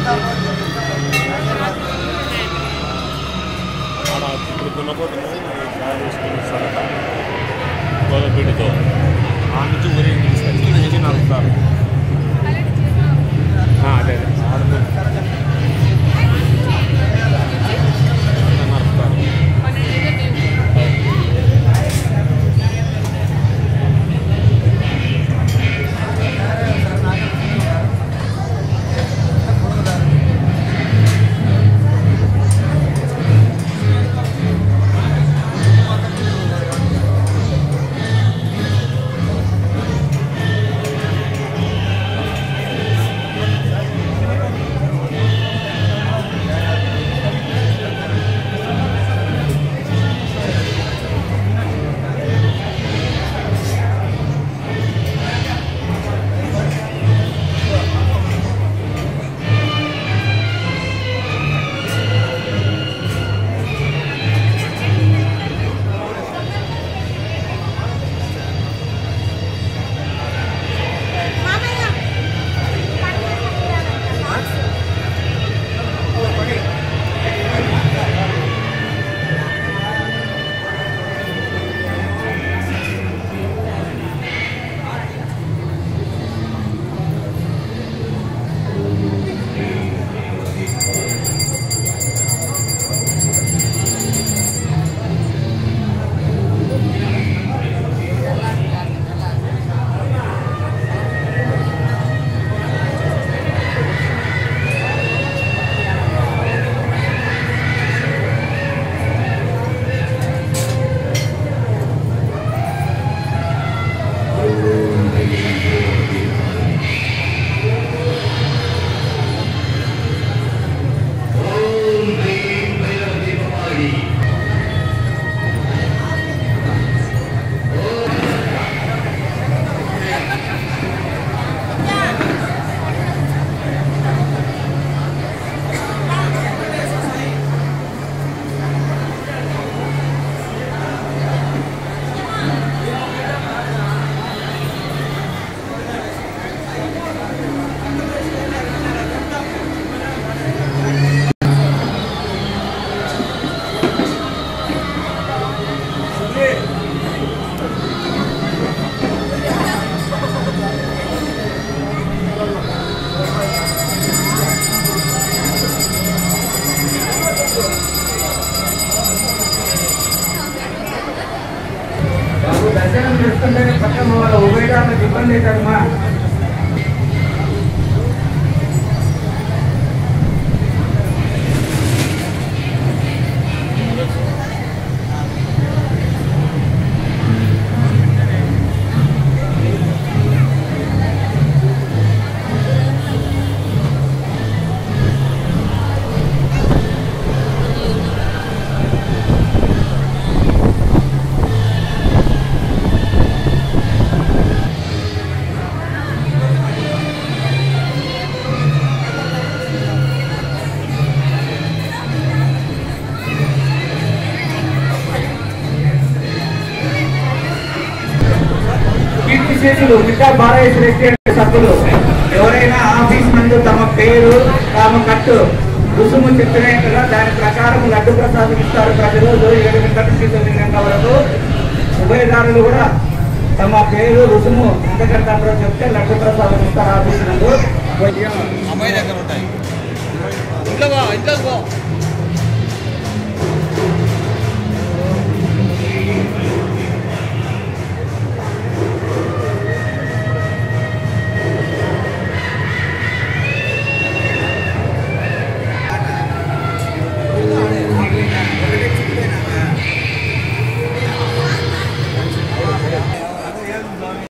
ఆడ ఇప్పుడు దున్నపోతును తయారు చేసుకుని ఇస్తారట గోధుమపిండితో ఆ నుంచి ఊరి తీసుకొచ్చి నుంచి నడుపుతారు ఆ, అదే అదే ఆడ నడుపుతారు బాబు దర్శనం చేసుకుంటే పక్కన వాళ్ళ ఉభయదారులకు ఇబ్బంది అవుతుందమ్మా కీర్తి చేతులు మిగతా బాలయ్య రెసిడెంట్ సభ్యులు ఎవరైనా ఆఫీస్ నందు తమ పేరు తామ కట్టు రుసుము చెప్పినట్టుగా దాని ప్రకారం లడ్డు ప్రసాదం ఇస్తారు ప్రతిరోజు ఏడు గంటల నుంచి తొమ్మిది గంటల వరకు ఉభయదారులు కూడా తమ పేరు రుసుము ఎంత కట్టారో చెప్తే లడ్డు ప్రసాదం ఇస్తారు ఆఫీస్ నందు అమ్మాయి దగ్గర ఉంటాయి ఇంట్లో పో ఇంట్లో పో